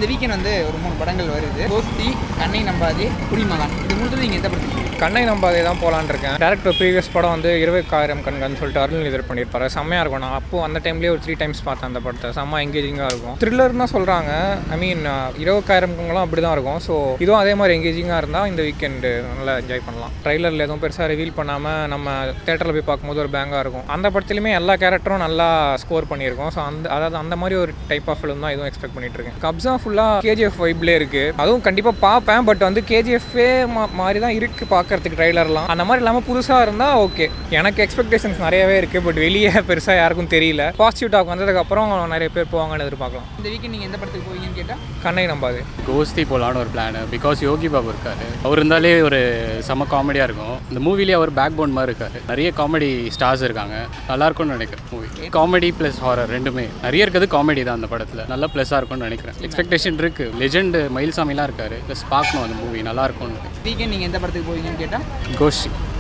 இந்த வீக்கெண்ட் வந்து ஒரு மூணு படங்கள் வருது கோஸ்தி கண்ணை நம்பாதே குடிமகன் இது மூணு நீங்கள் எந்த படத்துக்கு கண்ணை நம்பாதே தான் போகலான்னு இருக்கேன் டேரக்டர் ப்ரீவியஸ் படம் வந்து இருபக்காயிரம் கண்கள்னு சொல்லிட்டு அருள் எதிர் பண்ணியிருப்பாரு செம்மையாக இருக்கும் நான் அப்போ அந்த டைம்லேயே ஒரு த்ரீ டைம்ஸ் பார்த்தேன் அந்த படத்தை செம்ம எங்கேஜிங்காக இருக்கும் த்ரில்லர்னு தான் சொல்கிறாங்க ஐ மீன் இருபக்காயிரம் கண்களும் அப்படி தான் இருக்கும் ஸோ இதுவும் அதே மாதிரி எங்கேஜிங்காக இருந்தால் இந்த வீக்கெண்டு நல்லா என்ஜாய் பண்ணலாம் ட்ரைலரில் எதுவும் பெருசாக ரிவீல் பண்ணாமல் நம்ம தேட்டரில் போய் பார்க்கும்போது ஒரு பேங்காக இருக்கும் அந்த படத்துலையுமே எல்லா கேரக்டரும் நல்லா ஸ்கோர் பண்ணியிருக்கோம் ஸோ அந்த அதாவது அந்த மாதிரி ஒரு டைப் ஆஃப் ஃபிலிம் தான் இதுவும் எக்ஸ்பெக்ட் பண்ணிட்டு இருக்கேன் கப்ஸா ஃபுல்லாக கேஜிஎஃப் வைப்லேயே இருக்குது அதுவும் கண்டிப்பாக பார்ப்பேன் பட் வந்து கேஜிஎஃப்பே மாதிரி தான் இருக்குது பார்க்கறதுக்கு ட்ரைலர்லாம் அந்த மாதிரி இல்லாமல் புதுசாக இருந்தால் ஓகே எனக்கு எக்ஸ்பெக்டேஷன்ஸ் நிறையவே இருக்குது பட் வெளியே பெருசாக யாருக்கும் தெரியல பாசிட்டிவ் டாக் வந்ததுக்கப்புறம் நிறைய பேர் போவாங்கன்னு எதிர்பார்க்கலாம் இந்த வீக்கெண்ட் நீங்கள் எந்த படத்துக்கு போவீங்கன்னு கேட்டால் கண்ணை நம்பாது கோஸ்தி போகலான்னு ஒரு பிளான் பிகாஸ் யோகி பாபு இருக்காரு அவர் இருந்தாலே ஒரு செம காமெடியாக இருக்கும் இந்த மூவிலேயே அவர் பேக் போன் மாதிரி இருக்காரு நிறைய காமெடி ஸ்டார்ஸ் இருக்காங்க நல்லா இருக்கும்னு நினைக்கிறேன் மூவி காமெடி ப்ளஸ் ஹாரர் ரெண்டுமே நிறைய இருக்கிறது காமெடி தான் அந்த படத்தில் நல்ல ப்ளஸ்ஸாக இருக்கும்னு நினைக்கிறேன் எக்ஸ்பெக்டேஷன் இருக்குது லெஜெண்ட் மயில்சாமிலாம் இருக்காரு ப்ளஸ் பார்க்கணும் அந்த மூவி நல்லா இருக்கும்னு வீக்கெண்ட் நீங்கள் எந்த படத்துக்கு போவீங்கன்னு கேட்டால் கோஷ்டி